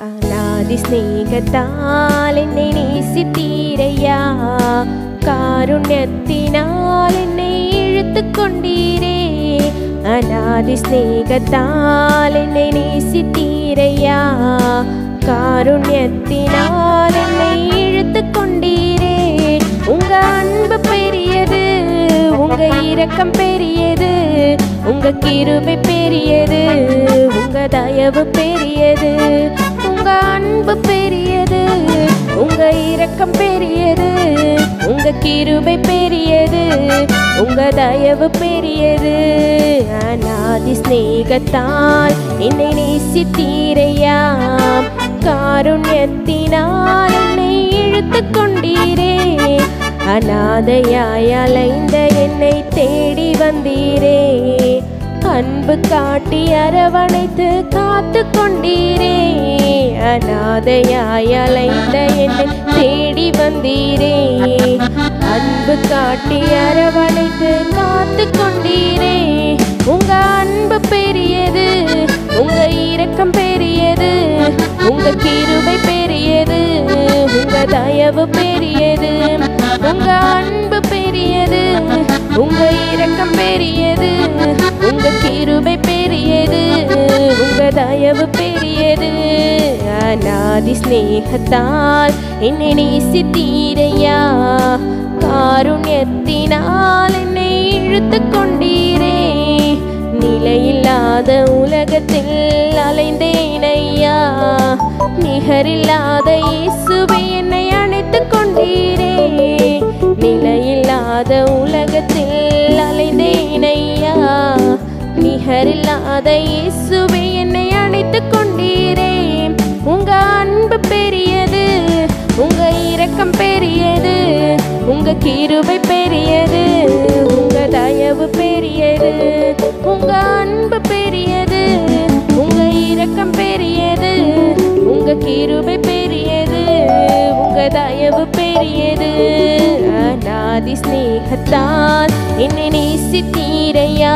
அநாதி ஸ்நேகத்தால் என்னை நேசித்தீரையா காருண்யத்தினால் என்னை இழுத்து கொண்டீரே அநாதி ஸ்நேகத்தால் என்னை நேசித்தீரையா காருண்யத்தினால் என்னை இழுத்து கொண்டீரே உங்க அன்பு பெரியது உங்க இரக்கம் பெரியது உங்க கிருபை பெரியது உங்க தயவு பெரியது உங்க அன்பு பெரியது உங்க இரக்கம் பெரியது உங்க கிருபை பெரியது உங்க தயவு பெரியது அநாதி ஸ்நேகத்தால் என்னை நேசித்தீரையா காருண்யத்தினால் என்னை இழுத்து கொண்டீரே அநாதையாய் அலைந்த என்னை தேடி வந்தீரே அன்பு காட்டி அரவணைத்து காத்து கொண்டீரே அநாதையாய் அலைந்த என்னை தேடி வந்தீரே அன்பு காட்டி அரவணைத்து காத்து கொண்டீரே உங்க அன்பு பெரியது உங்க இரக்கம் பெரியது உங்க கிருபை பெரியது உங்க தயவு பெரியது உங்க அன்பு பெரியது உங்க இரக்கம் பெரியது உங்க கிருபை பெரியது உங்க தயவு பெரியது அநாதி ஸ்நேகத்தால் என்னை நேசித்தீரையா காருண்யத்தினால் என்னை இழுத்து கொண்டீரே நிலையில்லாத உலகத்தில் அலைந்தேன் ஐயா நிகரில்லாத இயேசுவை என்னை அணைத்து கொண்டீரே நிலையில்லாத உலகத்தில் அலைந்தேன் ஐயா நிகரில்லாத இயேசுவை என்னை அணைத்து கொண்டீரே உங்க அன்பு பெரியது உங்க இரக்கம் பெரியது உங்க கிருபை பெரியது உங்க தயவு பெரியது உங்க அன்பு பெரியது உங்க இரக்கம் பெரியது உங்க கிருபை பெரியது உங்க தயவு பெரியது அநாதி ஸ்நேகத்தால் என்னை நேசித்தீரையா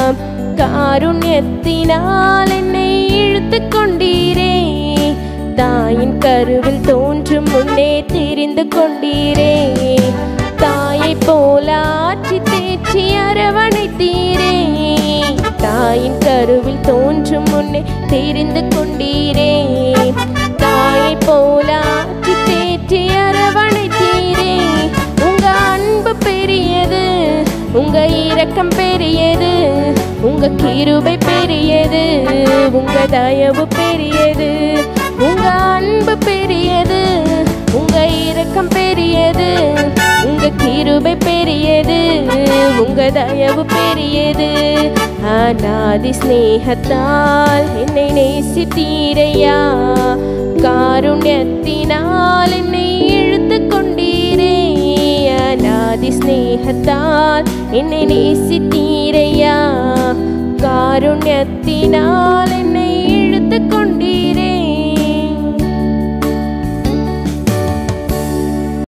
காருண்யத்தினால் என்னை இழுத்து கொண்டீரே தாயின் கருவில் தோன்றும் முன்னே தெரிந்து கொண்டீரே தாயை போல ஆற்றி தேற்றி அரவணைத்தீரே தாயின் கருவில் தோன்றும் முன்னே தெரிந்து கொண்டீரே தாயை போல ஆற்றி தேற்றி அரவணைத்தீரே உங்க அன்பு பெரியது உங்க இரக்கம் பெரியது உங்க கிருபை பெரியது உங்க தயவு பெரியது உங்க அன்பு பெரியது உங்க இரக்கம் பெரியது உங்க கிருபை பெரியது உங்க தயவு பெரியது அநாதி ஸ்நேகத்தால் என்னை நேசித்தீரையா காருண்யத்தினால் என்னை இழுத்து கொண்டீரே அநாதி ஸ்நேகத்தால் என்னை நேசித்தீரையா காருண்யத்தினால் என்னை இழுத்து கொண்டீரே